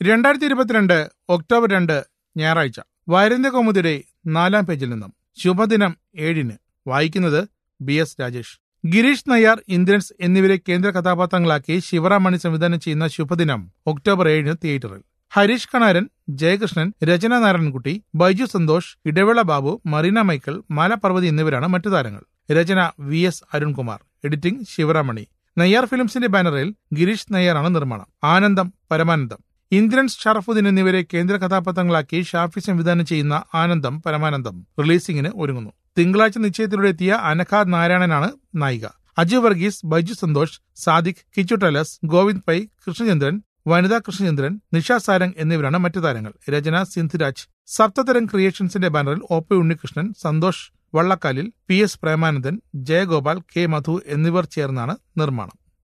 രണ്ടായിരത്തി ഇരുപത്തിരണ്ട് ഒക്ടോബർ രണ്ട് ഞായറാഴ്ച വൈരന്യ കൗമുദിയുടെ നാലാം പേജിൽ നിന്നും ശുഭദിനം ഏഴിന് വായിക്കുന്നത് ബി എസ് രാജേഷ് ഗിരീഷ് നയ്യാർ ഇന്ദ്രൻസ് എന്നിവരെ കേന്ദ്ര കഥാപാത്രങ്ങളാക്കി ശിവറാമണി സംവിധാനം ചെയ്യുന്ന ശുഭദിനം ഒക്ടോബർ ഏഴിന് തിയേറ്ററിൽ ഹരീഷ് കണാരൻ ജയകൃഷ്ണൻ രചന നാരായണൻകുട്ടി ബൈജു സന്തോഷ് ഇടവേള ബാബു മറീന മൈക്കിൾ മാലപർവതി എന്നിവരാണ് മറ്റു താരങ്ങൾ രചന V S Arunkumar editing Sivaramani Nayyar ഫിലിംസിന്റെ ബാനറിൽ ഗിരീഷ് നയ്യാറാണ് നിർമ്മാണം ആനന്ദം പരമാനന്ദം ഇന്ദ്രൻസ് ഷറഫുദ്ദീൻ എന്നിവരെ കേന്ദ്ര കഥാപാത്രങ്ങളാക്കി ഷാഫി സംവിധാനം ചെയ്യുന്ന ആനന്ദം പരമാനന്ദം റിലീസിംഗിന് ഒരുങ്ങുന്നു തിങ്കളാഴ്ച നിശ്ചയത്തിലൂടെ എത്തിയ അനഘ നാരായണനാണ് നായിക അജു വർഗീസ് ബൈജു സന്തോഷ് സാദിഖ് കിച്ചു ടലസ് ഗോവിന്ദ് പൈ കൃഷ്ണചന്ദ്രൻ വനിതാ കൃഷ്ണചന്ദ്രൻ നിഷ സാരംഗ് എന്നിവരാണ് മറ്റു താരങ്ങൾ രചന സിന്ധുരാജ് സപ്തതരം ക്രിയേഷൻസിന്റെ ബാനറിൽ O P Unnikrishnan Santhosh Vallakkalil P S Premanandan Jayagopal K Madhu എന്നിവർ ചേർന്നാണ് നിർമ്മാണം